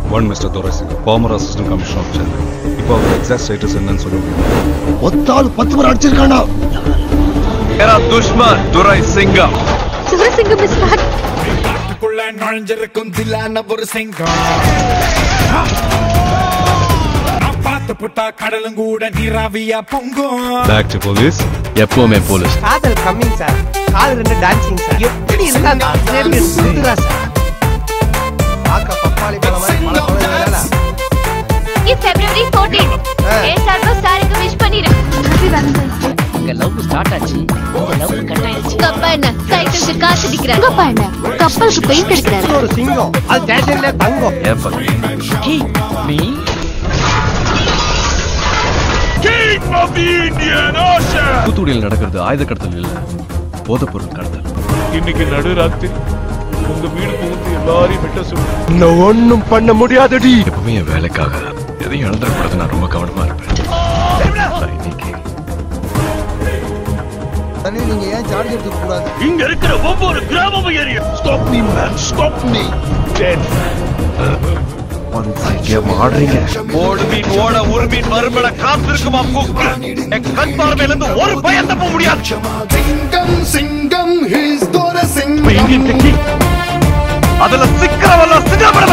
One mister Durai Singh former assistant commissioner of Chennai இப்போ அவர் exact status என்னன்னு சொல்ல முடியும் ஒத்தாள் பத்து பேர் அடிச்சிருக்கானா மேரா துஷ்மன் துரை சிங்கம் சிவசிங்கம் இஸ் பேக் காட்டுக்குள்ள நுழைஞ்சிருக்கும் தில்லான ஒரு சிங்கம் நான் பார்த்து புட்டா கடலும் கூட நீராவியா பொங்கும் பேக் டு போலீஸ் எப்பவுமே போலீஸ் காதல் கம்மிங் சார் கால் ரெண்டு டான்சிங் சார் எப்படி இருந்தா அந்த ஆசிரியர் சுத்துறா சார் பார்க்க பப்பாளி பழம் மாதிரி பல பழம் இல்லைல்ல? இஸ் ஃபெப்ரவரி 14 ஏ சார்பா சாருக்கு விஷ் பண்ணிரு ஹாப்பி வேலண்டைன்ஸ் உங்க லவ் ஸ்டார்ட் ஆச்சு உங்க லவ் கட் ஆயிடுச்சு கப்பா என்ன சைக்கிளுக்கு காசு அடிக்கிறாரு கப்பா என்ன கப்பலுக்கு பெயிண்ட் அடிக்கிறாரு ஒரு சிங்கம் அது ஸ்டேஷன்ல தங்கம் ஏன் பக்கம் ஹே மீ தூத்துக்குடியில் நடக்கிறது ஆயுத கடத்தல் இல்ல போதைப் பொருள் கடத்தல் இன்னைக்கு நடுராத்திரி உங்க வீடு புகுந்து எல்லாரையும் வெட்ட சொல்லு இன்னும் ஒண்ணும் பண்ண முடியாதடி எப்பவுமே என் வேலைக்காக எதையும் இழந்துடக்கூடாது நான் ரொம்ப கவனமா இருப்பேன் இன்னைக்கு தண்ணி நீங்க ஏன் சார்ஜ் எடுத்துக்க கூடாது இங்க இருக்கிற ஒவ்வொரு கிராமமும் எரியும் stop me man stop me ஆடுறீங்க ஓடு மீன் ஓட ஒரு மீன் மறுமட காத்திருக்குமா கொக்கு என் கண் பார்வையில இருந்து ஒரு பயம் தப்ப முடியாது சிங்கம் சிங்கம் ஹிஸ் தோர இப்ப எங்க சிங்கம் இருக்கு அதுல சிக்கிறவெல்லாம் சிங்கப்பட